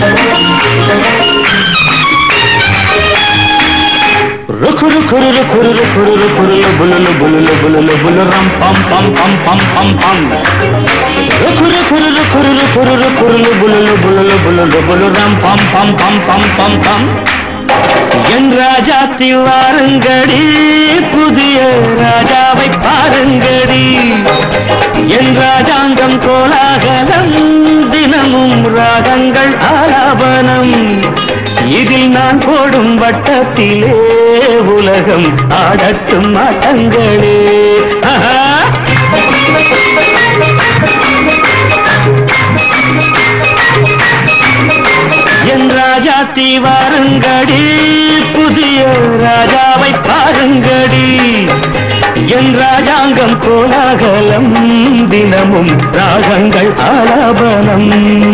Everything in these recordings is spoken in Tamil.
రుకు రుకు రుకు రుకు రుకు రులు బులులు బులులు బులులు బులు రం పం పం పం పం పం పం రుకు రుకు రుకు రుకు రుకు రులు బులులు బులులు బులులు బులు ரம் பம் பம் பம் பம் பம் பம் என் ராஜாத்தி வாருங்கடி புதிய ராஜாவை பாருங்கடி என் ராஜாங்கம் கோலாகலம் தினமும் ராகங்கள் ஆலாபனம் இதில் நான் போடும் வட்டத்திலே உலகம் ஆடட்டும் ஆட்டங்களே ஆஹா என் ராஜாத்தி வாருங்கடி புதிய ராஜாவை பாருங்கடி என் ராஜாங்கம் கோலாகலம் தினமும் ராகங்கள் ஆலாபனம்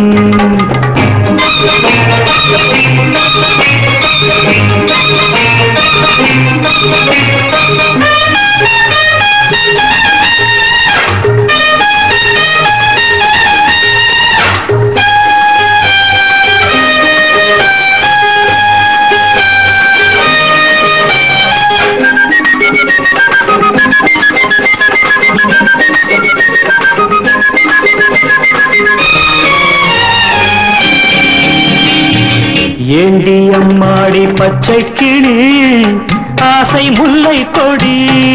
ஏண்டி அம்மாடி பச்சை கிளி ஆசை முல்லை கொடி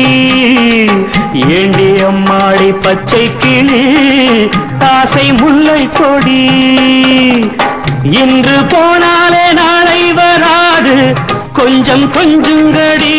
ஏண்டி அம்மாடி பச்சை கிளி ஆசை முல்லை கொடி இன்று போனாலே நாளை வராது கொஞ்சம் கொஞ்சங்கடி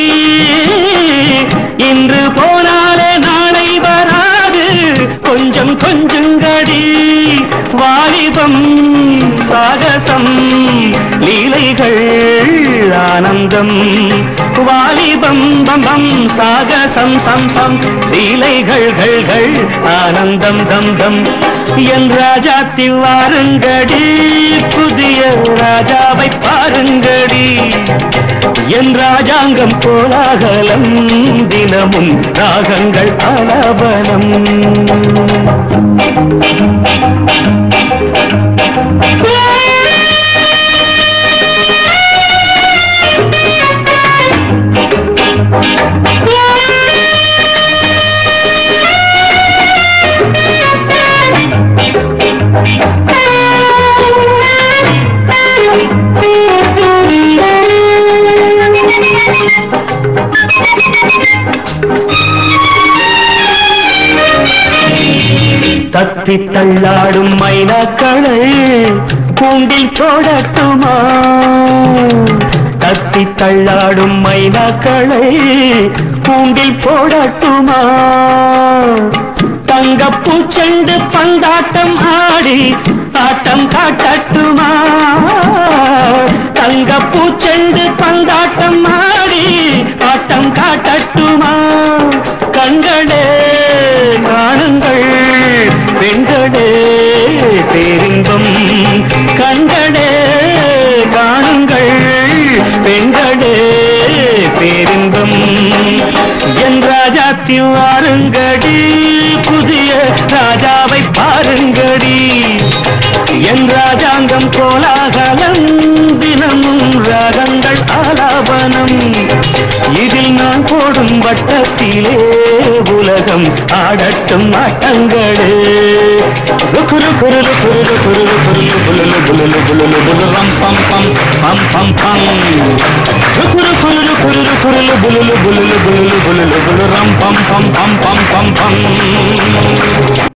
இன்று போனாலே நாளை வராது கொஞ்சம் கொஞ்சங்கடி வாலிபம் சாகசம் லீலைகள் ஆனந்தம் வாலிபம் பம்பம் சாகசம் சம் சம் லீலைகள் கள் கள் ஆனந்தம் தம் தம் என் ராஜாத்தி வாருங்கடி புதிய ராஜாவை பாருங்கடி என் ராஜாங்கம் கோலாகலம் தினமும் ராகங்கள் ஆலாபனம் தத்தி தள்ளாடும் மைனாக்களை கூண்டில் போடட்டுமா தத்தி தள்ளாடும் மைனாக்களை கூண்டில் போடட்டுமா தங்கப்பூ செண்டு பந்தாட்டம் ஆடி ஆட்டம் காட்டட்டுமா தங்கப்பூ செண்டு பந்தாட்டம் ஆடி ஆட்டம் காட்டட்டுமா கண்களே காணுங்கள் பெண்களே பேரின்பம் கண்களே காணுங்கள் பெண்களே பேரின்பம் என் ராஜாத்தி வாருங்கடி புதிய ராஜாவை பாருங்கடி என் ராஜாங்கம் கோலாகலம் தினமும் ராகங்கள் ஆலாபனம் இதில் நான் போடும் வட்டத்திலே உலகம் ஆடட்டும் ஆட்டங்களே ருக்குரு குருரு குருரு குருரு குருரு புலுலு புலுலு புலுலு புலுரம் பம் பம் பம் பம் பம் ருக்குரு குருரு குருரு குருலு புலுலு புலுலு புலுலு புலுலு புலுரம் பம் பம் பம் பம் பம் பம்